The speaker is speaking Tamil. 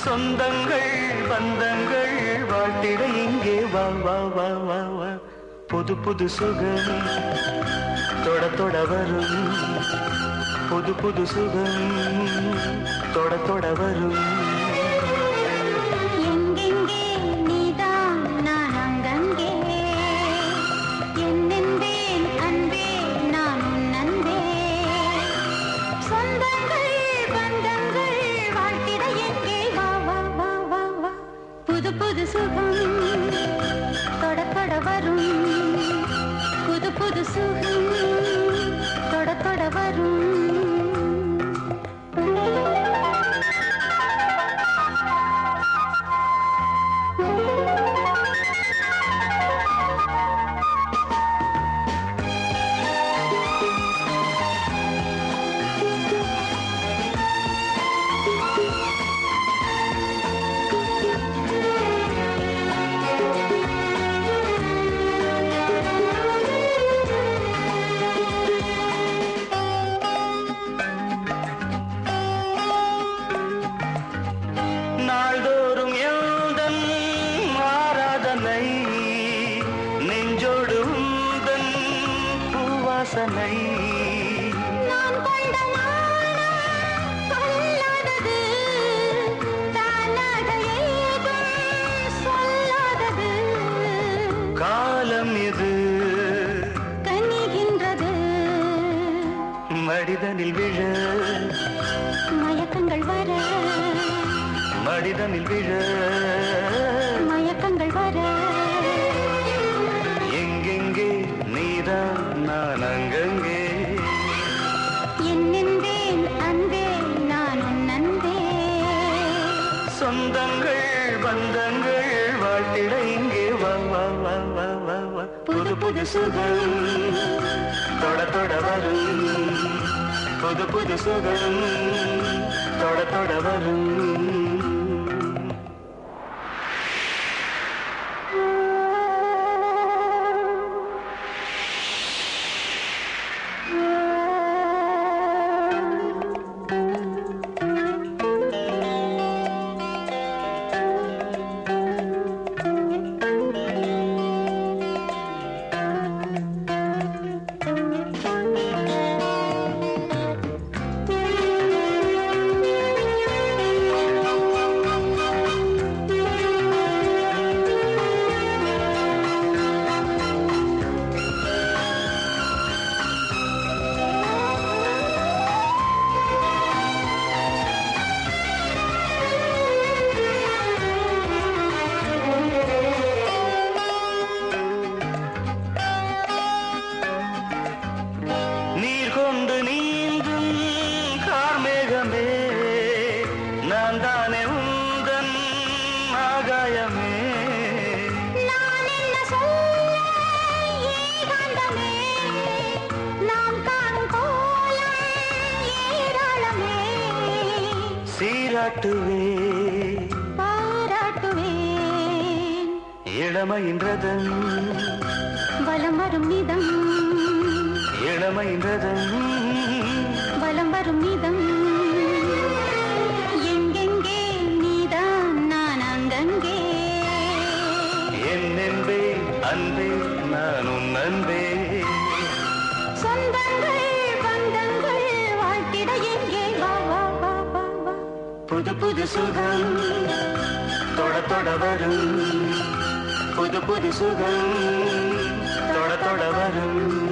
சொந்தங்கள் பந்தங்கள் வாழ்த்திட இங்கே வா வா வா வா வா புது புது சுகம் தொட தொட வரும் புது புது சுகம் தொட தொட வரும் எங்கெங்கே நீதான் நான் அங்கங்கே என்னென்பேன் அன்பே நான் உன் அன்பே சொந்தங்கள் பந்தங்கள் வாழ்த்திட எங்கே வா வா வா வா வா புது புது சுகம் தொட தொட வரும் புது புது சுகம் தொட தொட வரும் நாள்தோறும் எந்தன் ஆராதனை நெஞ்சோடு உந்தன் பூவாசனை நான் கொண்ட நாணம் கொள்ளாதது தானாக ஏதும் சொல்லாதது காலம் இது கனிகின்றது மனிதனில் விழ மயக்கங்கள் வர மனிதனில் விழ மயக்கங்கள் வர எங்கெங்கே நீதான் நான் அங்கங்கே என்னென்பேன் அன்பே நான் உன் அன்பே சொந்தங்கள் பந்தங்கள் வாழ்த்திட இங்கே வா வா வா வா வா வா புது புது சுகம் தொட தொட வரும் புது புது சுகம் தொட தொட வரும் நீர் கொண்டு நீந்தும் கார்மேகமே நான் தானே உந்தன் ஆகாயமே நான் என்ன சொல்ல ஏகாந்தமே நாம் காணும் கோலம் ஏராளமே சீராட்டுவே பாராட்டுவேன் இளமையின்றதன் வலம் வரும் நிதம் இளமையின்றதன் வலம் வரும் நிதம் எங்கெங்கே நீதான் நான் அங்கங்கே என்னென்பே அன்பே நான் உன் அன்பே சொந்தங்கள் பந்தங்கள் வாழ்த்திட எங்கே வா வா வா வா வா புது புது சுகம் தொட தொட வரும் புது புது சுகம் தொட தொட வரும்